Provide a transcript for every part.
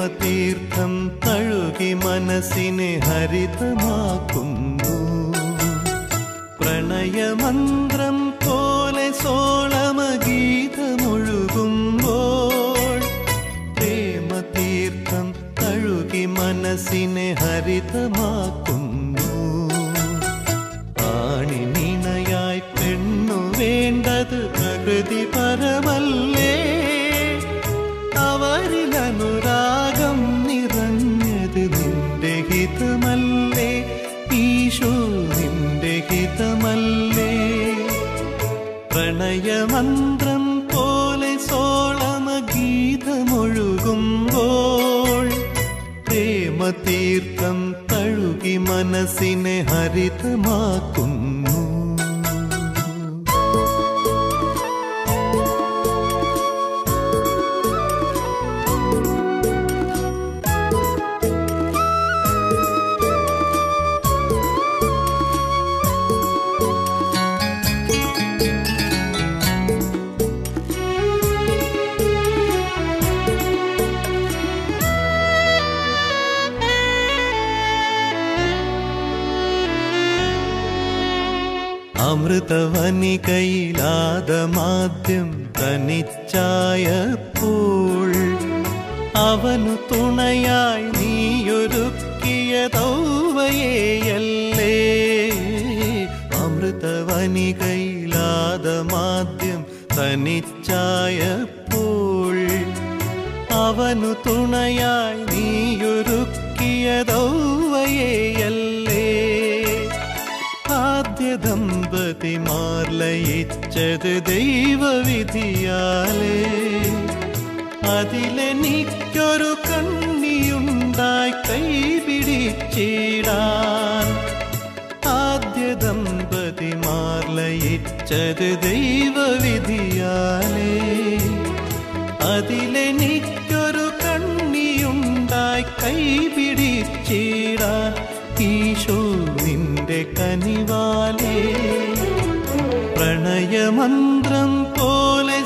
പ്രേമതീർത്ഥം തഴുകി മനസ്സിനെ ഹരിതമാക്കുന്നു പ്രണയമന്ത്രം പോലെ സോളമഗീതമൊഴുകുമ്പോൾ പ്രേമതീർത്ഥം തഴുകി മനസ്സിനെ ഹരിതമാക്കുന്നു ആണിനിണയായി പെണ്ണു വേണ്ടത് പ്രകൃതി പരമല്ലേ അവരിൽ അനുരാഗം നിറഞ്ഞത് നിന്റെ ഹിതമല്ലേ ഈശോ നിന്റെ ഹിതമല്ലേ പ്രണയമന്ത്രം പോലെ സോളമഗീതമൊഴുകുമ്പോൾ പ്രേമതീർത്ഥം തഴുകി മനസ്സിനെ ഹരിതമാക്കുന്നു അമൃതവനികയിലാദമാദ്യം തനിച്ചായപ്പോൾ അവനു തുണയായി നീയൊരുക്കിയ ദൗവയേയല്ലേ അമൃതവനികയിലാദമാദ്യം തനിച്ചായപ്പോൾ അവനു തുണയായി നീയൊരുക്കിയ ദൗവയേയല്ലേ ആദ്യ ദമ്പതിമാർ ലയിച്ചത് ദൈവവിധിയാലേ അതിലെനിക്കൊരു കണ്ണിയുണ്ടായി കൈപിടിച്ചിടാൻ ആദ്യ ദമ്പതിമാർ ലയിച്ചത് ദൈവവിധിയാലേ അതിലെനിക്കൊരു കണ്ണിയുണ്ടായി കൈപിടിച്ചിടാൻ ഈശോ നിന്റെ കനിവാലേ പ്രണയമന്ത്രം പോലെ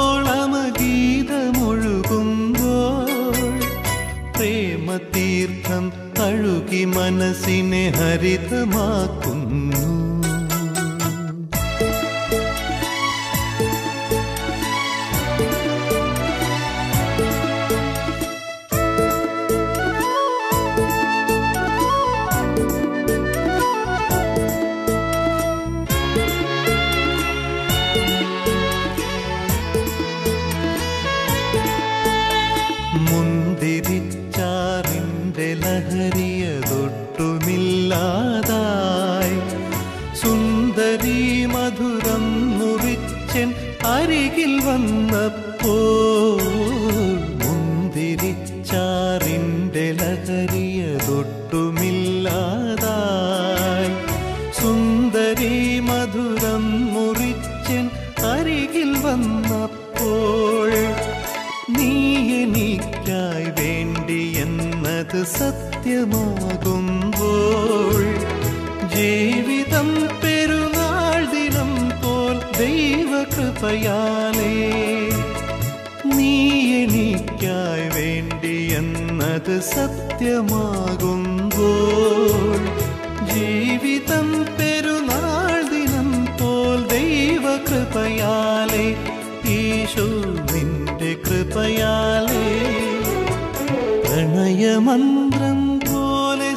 സോളമഗീതമൊഴുകുമ്പോൾ പ്രേമതീർത്ഥം തഴുകി മനസ്സിനെ ഹരിതമാക്കുന്നു മുന്തിരിച്ചാറിൻ്റെ ലഹരിയതൊട്ടുമില്ലാതായി സുന്ദരി മധുരം മുറിച്ചൻ അരികിൽ വന്നപ്പോൾ മുന്തിരിച്ചാറിൻ്റെ ലഹരിയതൊട്ടുമില്ലാതായി സുന്ദരി മധുരം മുറിച്ചൻ അരികിൽ വന്നപ്പോൾ നീ എനിക്കായി വേണ്ടി എന്നത് സത്യമാകുമ്പോൾ ജീവിതം പെരുന്നാൾ ദിനം പോൽ ദൈവകൃപയാലേ നീ എനിക്കായി വേണ്ടി എന്നത് സത്യമാകുമ്പോൾ ജീവിതം പെരുന്നാൾ ദിനം പോൽ ദൈവകൃപയാലേ ഈശോ നിന്റെ കൃപയാലേ പ്രണയമന്ത്രം പോലെ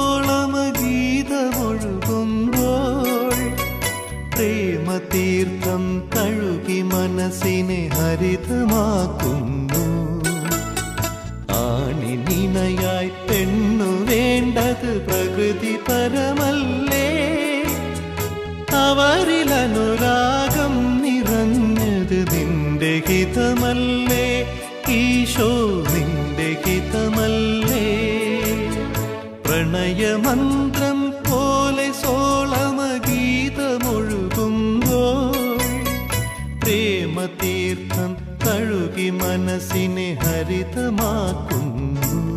സോളമഗീതമൊഴുകുമ്പോൾ പ്രേമതീർത്ഥം തഴുകി മനസ്സിനെ ഹരിതമാക്കുന്നു ആണിനിണയായി പെണ്ണു വേണ്ടത് പ്രകൃതി പരമല്ലേ അവരിൽ അനുരാഗം നിറഞ്ഞത് നിന്റെ ഹിതമല്ലേ ഈശോ നിന്റെ ഹിതമല്ലേ പ്രണയമന്ത്രം പോലെ സോളമഗീതമൊഴുകുമ്പോൾ പ്രേമതീർത്ഥം തഴുകി മനസ്സിനെ ഹരിതമാക്കുന്നു